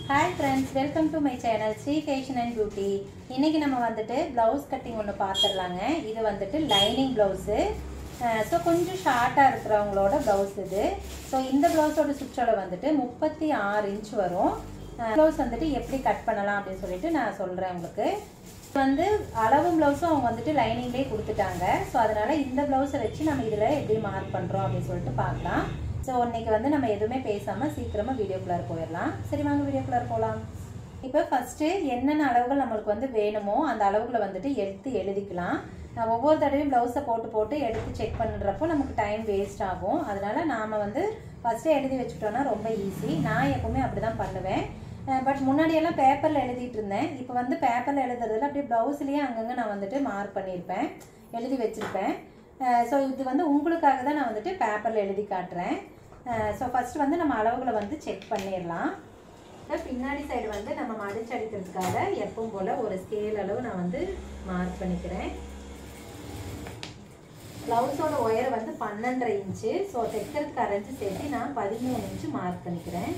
hi friends welcome to my channel Sri fashion and beauty இன்னைக்கு நம்ம வந்துட்டு ப்ளவுஸ் கட்டிங் ஒன்று பார்த்துடலாங்க இது வந்துட்டு லைனிங் ப்ளவுஸு ஸோ கொஞ்சம் ஷார்ட்டாக இருக்கிறவங்களோட ப்ளவுஸ் இது ஸோ இந்த ப்ளவுஸோட சுற்றளவு வந்துட்டு முப்பத்தி ஆறு இன்ச் வரும் ப்ளவுஸ் வந்துட்டு எப்படி கட் பண்ணலாம் அப்படின்னு சொல்லிட்டு நான் சொல்கிறேன் உங்களுக்கு இது வந்து அளவு ப்ளவுஸும் அவங்க வந்துட்டு லைனிங்லேயே கொடுத்துட்டாங்க ஸோ அதனால இந்த ப்ளவுஸை வச்சு நம்ம இதில் எப்படி மார்க் பண்ணுறோம் அப்படின்னு சொல்லிட்டு பார்க்கலாம் ஸோ இன்னைக்கு வந்து நம்ம எதுவுமே பேசாமல் சீக்கிரமாக வீடியோக்குள்ளார போயிடலாம் சரி வாங்க வீடியோக்குள்ளார போகலாம் இப்போ ஃபஸ்ட்டு என்னென்ன அளவுகள் நம்மளுக்கு வந்து வேணுமோ அந்த அளவுகளை வந்துட்டு எடுத்து எழுதிக்கலாம் நான் ஒவ்வொரு தடவையும் ப்ளவுஸை போட்டு போட்டு எடுத்து செக் பண்ணுறப்போ நமக்கு டைம் வேஸ்ட் ஆகும் அதனால நாம் வந்து ஃபஸ்ட்டே எழுதி வச்சுட்டோன்னா ரொம்ப ஈஸி நான் எப்போவுமே அப்படி தான் பண்ணுவேன் பட் முன்னாடியெல்லாம் பேப்பரில் எழுதிட்டு இருந்தேன் இப்போ வந்து பேப்பரில் எழுதுறதுல அப்படியே ப்ளவுஸ்லேயே அங்கங்கே நான் வந்துட்டு மார்க் பண்ணியிருப்பேன் எழுதி வச்சுருப்பேன் ஸோ இது வந்து உங்களுக்காக தான் நான் வந்துட்டு பேப்பரில் எழுதி காட்டுறேன் ஸோ ஃபஸ்ட்டு வந்து நம்ம அளவுகளை வந்து செக் பண்ணிடலாம் பின்னாடி சைடு வந்து நம்ம மடிச்சு அடிக்கிறதுக்காக எப்பவும் போல் ஒரு ஸ்கேல் அளவு நான் வந்து மார்க் பண்ணிக்கிறேன் ப்ளவுஸோட ஒயர் வந்து பன்னெண்டரை இன்ச்சு ஸோ தைக்கிறதுக்கு அரைஞ்சு சேர்த்து நான் பதிமூணு இன்ச்சு மார்க் பண்ணிக்கிறேன்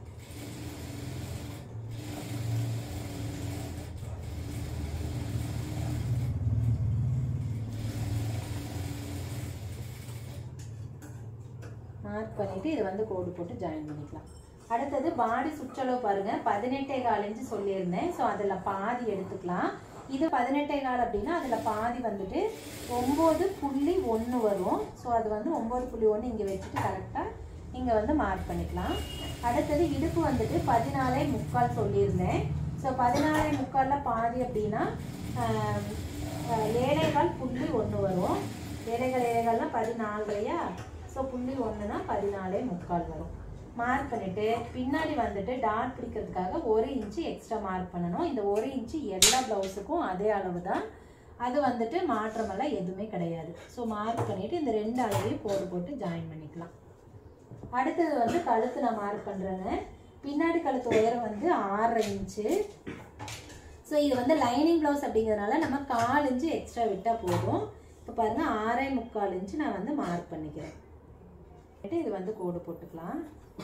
மார்க் பண்ணிவிட்டு இதை வந்து கோடு போட்டு ஜாயின் பண்ணிக்கலாம் அடுத்தது பாடி சுற்றளவு பாருங்கள் பதினெட்டே கால் இன்ச்சு சொல்லியிருந்தேன் ஸோ அதில் பாதி எடுத்துக்கலாம் இது பதினெட்டே கால் அப்படின்னா அதில் பாதி வந்துட்டு ஒம்பது புள்ளி ஒன்று வரும் ஸோ அது வந்து ஒம்பது புள்ளி ஒன்று இங்கே வச்சுட்டு கரெக்டாக இங்கே வந்து மார்க் பண்ணிக்கலாம் அடுத்தது இடுப்பு வந்துட்டு பதினாலே முக்கால் சொல்லியிருந்தேன் ஸோ பதினாலே முக்காலில் பாதி அப்படின்னா ஏழைகால் புள்ளி ஒன்று வரும் ஏழைகள் ஏழைகள்லாம் பதினாலரையா ஸோ புள்ளி ஒன்றுனா பதினாலே முக்கால் வரும் மார்க் பண்ணிவிட்டு பின்னாடி வந்துட்டு டாட் பிடிக்கிறதுக்காக ஒரு இன்ச்சு எக்ஸ்ட்ரா மார்க் பண்ணணும் இந்த ஒரு இன்ச்சு எல்லா ப்ளவுஸுக்கும் அதே அளவு தான் அது வந்துட்டு மாற்றமெல்லாம் எதுவுமே கிடையாது ஸோ மார்க் பண்ணிவிட்டு இந்த ரெண்டு அளவையும் போட்டு போட்டு ஜாயின் பண்ணிக்கலாம் அடுத்தது வந்து கழுத்து நான் மார்க் பண்ணுறேங்க பின்னாடி கழுத்து உயரம் வந்து ஆறரை இன்ச்சு ஸோ இது வந்து லைனிங் ப்ளவுஸ் அப்படிங்கிறதுனால நம்ம கால் இன்ச்சு எக்ஸ்ட்ரா விட்டால் போதும் இப்போ பாருங்கள் ஆறே முக்கால் இன்ச்சு நான் வந்து மார்க் பண்ணிக்கிறேன் இது வந்து கோடு போட்டுக்கலாம்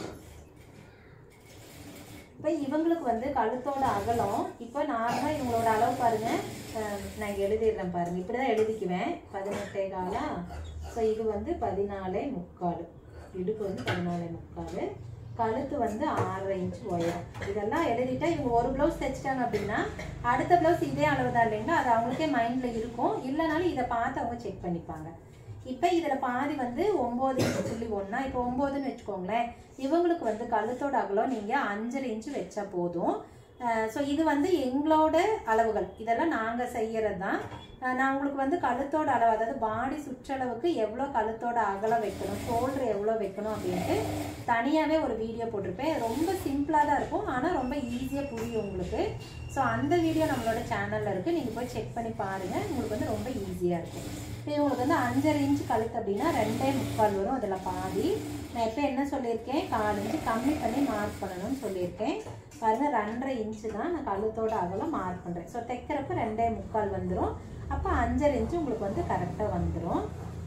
இப்போ இவங்களுக்கு வந்து கழுத்தோட அகலம் இப்போ நார்மலாக இவங்களோட அளவு பாருங்கள் நான் எழுதிடுறேன் பாருங்கள் இப்படி தான் எழுதிக்குவேன் பதினெட்டே காலா ஸோ இது வந்து பதினாலே முக்கால் இடுப்பு வந்து பதினாலே முக்கால் கழுத்து வந்து ஆறரை இன்ச் உயரம் இதெல்லாம் எழுதிட்டா இவங்க ஒரு ப்ளவுஸ் தைச்சிட்டாங்க அப்படின்னா அடுத்த ப்ளவுஸ் இதே அளவு தான் இல்லைங்களா அது அவங்களுக்கே மைண்டில் இருக்கும் இல்லைனாலும் இதை பார்த்து அவங்க செக் பண்ணிப்பாங்க இப்போ இதில் பாதி வந்து ஒம்பது இன்ச்சு புள்ளி ஒன்றா இப்போ ஒம்போதுன்னு வச்சுக்கோங்களேன் இவங்களுக்கு வந்து கழுத்தோட அகலம் நீங்கள் அஞ்சரை இன்ச்சு வச்சா போதும் ஸோ இது வந்து எங்களோட அளவுகள் இதெல்லாம் நாங்கள் செய்கிறது தான் நான் உங்களுக்கு வந்து கழுத்தோட அளவு அதாவது பாடி சுற்றளவுக்கு எவ்வளோ கழுத்தோட அகலம் வைக்கணும் ஷோல்டர் எவ்வளோ வைக்கணும் அப்படின்ட்டு தனியாகவே ஒரு வீடியோ போட்டிருப்பேன் ரொம்ப சிம்பிளாக தான் இருக்கும் ஆனால் ரொம்ப ஈஸியாக புரியும் உங்களுக்கு ஸோ அந்த வீடியோ நம்மளோட சேனலில் இருக்குது நீங்கள் போய் செக் பண்ணி பாருங்கள் உங்களுக்கு வந்து ரொம்ப ஈஸியாக இருக்கும் இப்போ இவங்களுக்கு வந்து அஞ்சரை இன்ச்சு கழுத்து அப்படின்னா ரெண்டே முக்கால் வரும் அதில் பாதி நான் இப்போ என்ன சொல்லியிருக்கேன் கால் இன்ச்சு கம்மி பண்ணி மார்க் பண்ணணும்னு சொல்லியிருக்கேன் பாருங்கள் ரெண்டரை இன்ச்சு தான் நான் கழுத்தோட அகலம் மார்க் பண்ணுறேன் ஸோ தைக்கிறப்ப ரெண்டே முக்கால் வந்துடும் அப்போ அஞ்சரை இன்ச்சு உங்களுக்கு வந்து கரெக்டாக வந்துடும்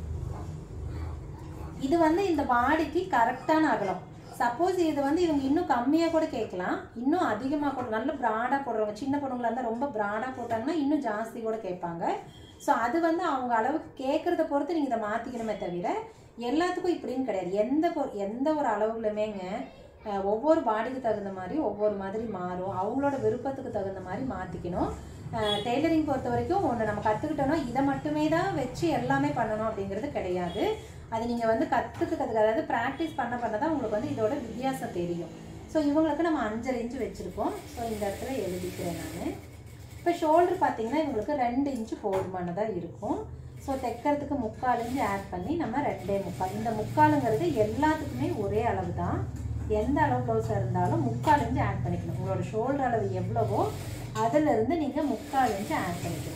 இது வந்து இந்த பாடிக்கு கரெக்டான அகலம் சப்போஸ் இது வந்து இவங்க இன்னும் கம்மியாக கூட கேட்கலாம் இன்னும் அதிகமாக கூட நல்ல ப்ராடாக போடுறவங்க சின்ன பொண்ணுங்களா இருந்தால் ரொம்ப ப்ராடாக போட்டாங்கன்னா இன்னும் ஜாஸ்தி கூட கேட்பாங்க ஸோ அது வந்து அவங்க அளவுக்கு கேட்குறத பொறுத்து நீங்கள் இதை மாற்றிக்கணுமே தவிர எல்லாத்துக்கும் இப்படின்னு கிடையாது எந்த பொ எந்த ஒரு அளவுகளுமேங்க ஒவ்வொரு பாடிக்கு தகுந்த மாதிரி ஒவ்வொரு மாதிரி மாறும் அவங்களோட விருப்பத்துக்கு தகுந்த மாதிரி மாற்றிக்கணும் டெய்லரிங் பொறுத்த வரைக்கும் ஒன்று நம்ம கற்றுக்கிட்டோன்னா இதை மட்டுமே தான் வச்சு எல்லாமே பண்ணணும் அப்படிங்கிறது கிடையாது அது நீங்கள் வந்து கற்றுக்கிறதுக்கு அதாவது ப்ராக்டிஸ் பண்ண பண்ண தான் உங்களுக்கு வந்து இதோட வித்தியாசம் தெரியும் ஸோ இவங்களுக்கு நம்ம அஞ்சரை இன்ச்சு வச்சுருக்கோம் ஸோ இந்த இடத்துல எழுதிக்கிறேன் நான் இப்போ ஷோல்டர் பார்த்தீங்கன்னா இவங்களுக்கு ரெண்டு இன்ச்சு போதுமானதாக இருக்கும் ஸோ தைக்கிறதுக்கு முக்கால் இன்ச்சு ஆட் பண்ணி நம்ம ரெண்டே முக்கால் இந்த முக்காலுங்கிறது எல்லாத்துக்குமே ஒரே அளவு தான் எந்த அளவு ப்ளவுஸாக இருந்தாலும் முக்கால் இன்ச்சு ஆட் பண்ணிக்கணும் உங்களோட ஷோல்டர் அளவு எவ்வளவோ அதிலிருந்து நீங்கள் முக்கால் இன்ச்சு ஆட் பண்ணிக்கணும்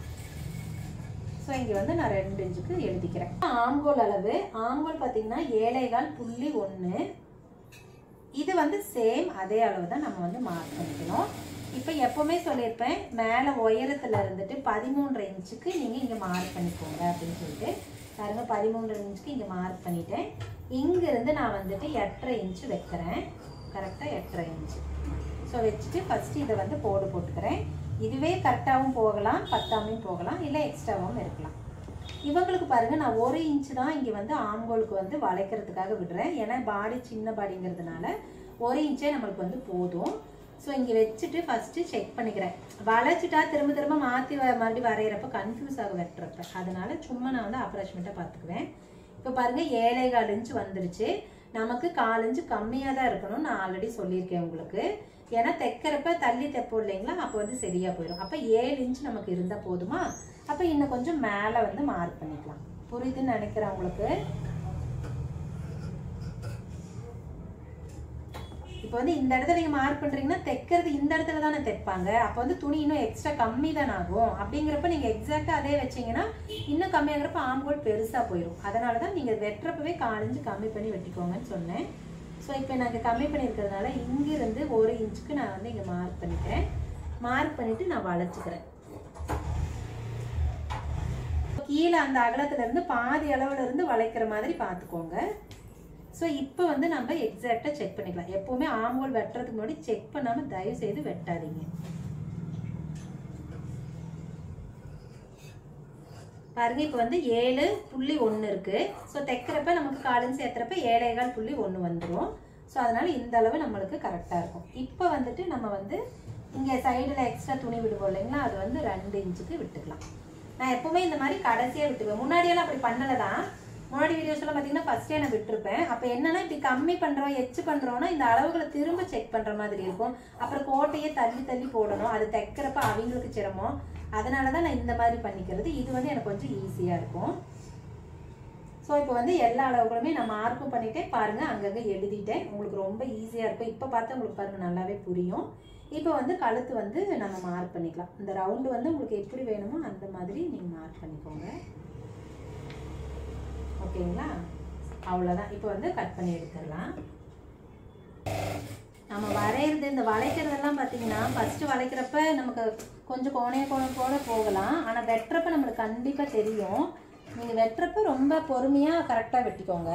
ஸோ இங்கே வந்து நான் ரெண்டு இன்ச்சுக்கு எழுதிக்கிறேன் ஆம்கோல் அளவு ஆம்கோல் பார்த்தீங்கன்னா ஏழைகால் புள்ளி ஒன்று இது வந்து சேம் அதே அளவு தான் நம்ம வந்து மார்க் பண்ணிக்கணும் இப்போ எப்போவுமே சொல்லியிருப்பேன் மேலே உயரத்தில் இருந்துட்டு பதிமூன்றரை இன்ச்சுக்கு நீங்கள் இங்கே மார்க் பண்ணிக்கோங்க அப்படின்னு சொல்லிட்டு பாருங்க பதிமூன்றரை இன்ச்சுக்கு இங்கே மார்க் பண்ணிட்டேன் இங்கேருந்து நான் வந்துட்டு எட்டரை இன்ச்சு வைக்கிறேன் கரெக்டாக எட்டரை இன்ச்சு ஸோ வச்சுட்டு ஃபஸ்ட்டு இதை வந்து போடு போட்டுக்கிறேன் இதுவே கரெக்டாகவும் போகலாம் பத்தாமையும் போகலாம் இல்லை எக்ஸ்ட்ராவும் இருக்கலாம் இவங்களுக்கு பாருங்க நான் ஒரு இன்ச் தான் இங்கே வந்து ஆம்கோலுக்கு வந்து வளைக்கிறதுக்காக விடுறேன் ஏன்னா பாடி சின்ன பாடிங்கிறதுனால ஒரு இன்ச்சே நம்மளுக்கு வந்து போதும் ஸோ இங்கே வச்சுட்டு ஃபஸ்ட்டு செக் பண்ணிக்கிறேன் வளைச்சிட்டா திரும்ப திரும்ப மாற்றி மறுபடியும் வரைகிறப்ப கன்ஃபியூஸ் ஆக வெட்டுறப்ப அதனால சும்மா நான் வந்து அப்ராக்சிமேட்டாக பார்த்துக்குவேன் இப்போ பாருங்க ஏழை கால் இன்ச்சு வந்துருச்சு நமக்கு கால் இன்ச்சு கம்மியாக தான் இருக்கணும்னு நான் ஆல்ரெடி சொல்லியிருக்கேன் உங்களுக்கு ஏன்னா தைக்கிறப்ப தள்ளி தைப்போம் இல்லைங்களா அப்போ வந்து சரியாக போயிடும் அப்போ ஏழு இன்ச் நமக்கு இருந்தால் போதுமா அப்போ இன்னும் கொஞ்சம் மேலே வந்து மார்க் பண்ணிக்கலாம் புரியுதுன்னு நினைக்கிறேன் உங்களுக்கு இப்போ வந்து இந்த இடத்துல நீங்கள் மார்க் பண்ணுறீங்கன்னா தைக்கிறது இந்த இடத்துல தானே தைப்பாங்க அப்போ வந்து துணி இன்னும் எக்ஸ்ட்ரா கம்மி தானே ஆகும் அப்படிங்கிறப்ப நீங்கள் எக்ஸாக்டாக அதே வச்சீங்கன்னா இன்னும் கம்மியாகிறப்ப ஆம்கோல் பெருசாக போயிடும் அதனால தான் நீங்கள் வெட்டுறப்பவே காலிஞ்சு கம்மி பண்ணி வெட்டிக்கோங்கன்னு சொன்னேன் ஸோ இப்போ நாங்கள் கம்மி பண்ணியிருக்கிறதுனால இங்கிருந்து ஒரு இன்ச்சுக்கு நான் வந்து இங்கே மார்க் பண்ணிக்கிறேன் மார்க் பண்ணிவிட்டு நான் வளைச்சிக்கிறேன் கீழே அந்த அகலத்துல இருந்து பாதி அளவுல இருந்து வளைக்கிற மாதிரி பார்த்துக்கோங்க ஸோ இப்போ வந்து நம்ம எக்ஸாக்டாக செக் பண்ணிக்கலாம் எப்போவுமே ஆம்கோல் வெட்டுறதுக்கு முன்னாடி செக் பண்ணாமல் தயவு செய்து வெட்டாதீங்க பாருங்க இப்போ வந்து ஏழு புள்ளி ஒன்று இருக்கு ஸோ தைக்கிறப்ப நமக்கு காலின் சேர்த்துறப்ப ஏழேகால் புள்ளி ஒன்று வந்துடும் ஸோ அதனால இந்த அளவு நம்மளுக்கு கரெக்டாக இருக்கும் இப்போ வந்துட்டு நம்ம வந்து இங்கே சைடில் எக்ஸ்ட்ரா துணி விடுவோம் இல்லைங்களா அது வந்து ரெண்டு இன்ச்சுக்கு விட்டுக்கலாம் நான் எப்பவுமே இந்த மாதிரி கடைசியாக விட்டுக்குவேன் முன்னாடியெல்லாம் அப்படி பண்ணலை தான் முன்னாடி வீடியோஸ்லாம் பார்த்தீங்கன்னா ஃபஸ்ட்டே நான் விட்டுருப்பேன் அப்போ என்னன்னா இப்படி கம்மி பண்ணுறோம் எச்சு பண்ணுறோம்னா இந்த அளவுகளை திரும்ப செக் பண்ணுற மாதிரி இருக்கும் அப்புறம் கோட்டையே தள்ளி தள்ளி போடணும் அது தைக்கிறப்ப அவங்களுக்கு சிரமம் அதனால தான் நான் இந்த மாதிரி பண்ணிக்கிறது இது வந்து எனக்கு கொஞ்சம் ஈஸியாக இருக்கும் ஸோ இப்போ வந்து எல்லா அளவுகளுமே நான் மார்க்கும் பண்ணிட்டேன் பாருங்க அங்கங்கே எழுதிட்டேன் உங்களுக்கு ரொம்ப ஈஸியாக இருக்கும் இப்போ பார்த்தா உங்களுக்கு பாருங்க நல்லாவே புரியும் இப்போ வந்து கழுத்து வந்து நம்ம மார்க் பண்ணிக்கலாம் இந்த ரவுண்டு வந்து உங்களுக்கு எப்படி வேணுமோ அந்த மாதிரி நீங்கள் மார்க் பண்ணிக்கோங்க ஓகேங்களா அவ்வளோதான் இப்போ வந்து கட் பண்ணி எடுத்துடலாம் நம்ம வரைகிறது இந்த வளைக்கிறதெல்லாம் பார்த்தீங்கன்னா ஃபஸ்ட்டு வளைக்கிறப்ப நமக்கு கொஞ்சம் கோணைய கோண போல போகலாம் ஆனால் வெட்டுறப்ப நம்மளுக்கு கண்டிப்பாக தெரியும் நீங்கள் வெட்டுறப்ப ரொம்ப பொறுமையாக கரெக்டாக வெட்டிக்கோங்க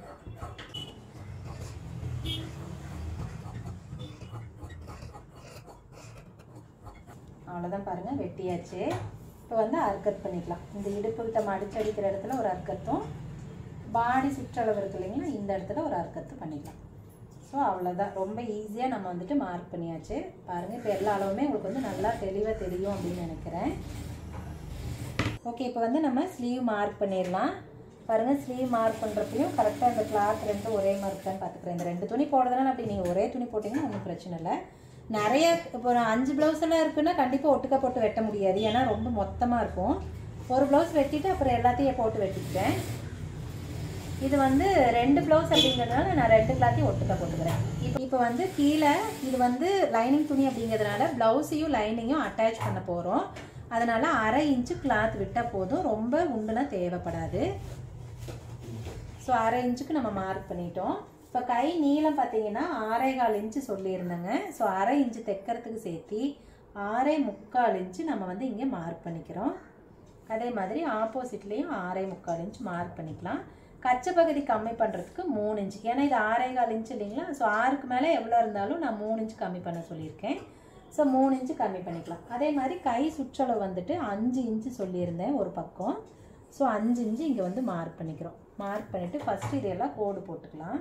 அவ்வளோதான் பாருங்கள் வெட்டியாச்சு இப்போ வந்து அர்க்கட் பண்ணிக்கலாம் இந்த இடுப்புக்கிட்ட மடிச்சு அடிக்கிற இடத்துல ஒரு அர்க்கத்தும் பாடி சுற்றளவு இருக்கு இல்லைங்களா இந்த இடத்துல ஒரு அர்க்கத்து பண்ணிக்கலாம் ஸோ அவ்வளோதான் ரொம்ப ஈஸியாக நம்ம வந்துட்டு மார்க் பண்ணியாச்சு பாருங்கள் இப்போ எல்லா அளவுமே உங்களுக்கு வந்து நல்லா தெளிவாக தெரியும் அப்படின்னு நினைக்கிறேன் ஓகே இப்போ வந்து நம்ம ஸ்லீவ் மார்க் பண்ணிடலாம் பாருங்கள் ஸ்லீவ் மார்க் பண்ணுறப்பையும் கரெக்டாக இந்த கிளாத் ரெண்டும் ஒரே மாதிரி தான் பார்த்துக்கிறேன் இந்த ரெண்டு துணி போடுறதுனால அப்படி நீங்கள் ஒரே துணி போட்டிங்கன்னா ஒன்றும் பிரச்சனை இல்லை நிறைய இப்போ நான் அஞ்சு ப்ளவுஸ் எல்லாம் இருக்குன்னா கண்டிப்பாக ஒட்டுக்கா போட்டு வெட்ட முடியாது ஏன்னா ரொம்ப மொத்தமாக இருக்கும் ஒரு ப்ளவுஸ் வெட்டிட்டு அப்புறம் எல்லாத்தையும் போட்டு வெட்டிக்கிட்டேன் இது வந்து ரெண்டு ப்ளவுஸ் அப்படிங்கிறதுனால நான் ரெண்டு கிளாத்தையும் ஒட்டுக்கா போட்டுக்கிறேன் இப்போ இப்போ வந்து கீழே இது வந்து லைனிங் துணி அப்படிங்கிறதுனால ப்ளவுஸையும் லைனிங்கும் அட்டாச் பண்ண போகிறோம் அதனால அரை இன்ச்சு கிளாத் விட்டால் போதும் ரொம்ப உண்டுனா தேவைப்படாது ஸோ அரை இன்ச்சுக்கு நம்ம மார்க் பண்ணிட்டோம் இப்போ கை நீளம் பார்த்தீங்கன்னா ஆறே கால் இன்ச்சு சொல்லியிருந்தேங்க ஸோ அரை இன்ச்சு தைக்கிறதுக்கு சேர்த்து ஆறே முக்கால் இன்ச்சு நம்ம வந்து இங்கே மார்க் பண்ணிக்கிறோம் அதே மாதிரி ஆப்போசிட்லேயும் ஆறே முக்கால் இன்ச் மார்க் பண்ணிக்கலாம் கச்சை பகுதி கம்மி பண்ணுறதுக்கு மூணு இன்ச் ஏன்னா இது ஆறே கால் இன்ச் இல்லைங்களா ஸோ ஆறுக்கு மேலே எவ்வளோ இருந்தாலும் நான் மூணு இன்ச் கம்மி பண்ண சொல்லியிருக்கேன் ஸோ மூணு இன்ச்சு கம்மி பண்ணிக்கலாம் அதே மாதிரி கை சுற்றளவு வந்துட்டு அஞ்சு இன்ச்சு சொல்லியிருந்தேன் ஒரு பக்கம் ஸோ அஞ்சு இன்ச்சு இங்கே வந்து மார்க் பண்ணிக்கிறோம் மார்க் பண்ணிவிட்டு ஃபஸ்ட்டு இதெல்லாம் கோடு போட்டுக்கலாம்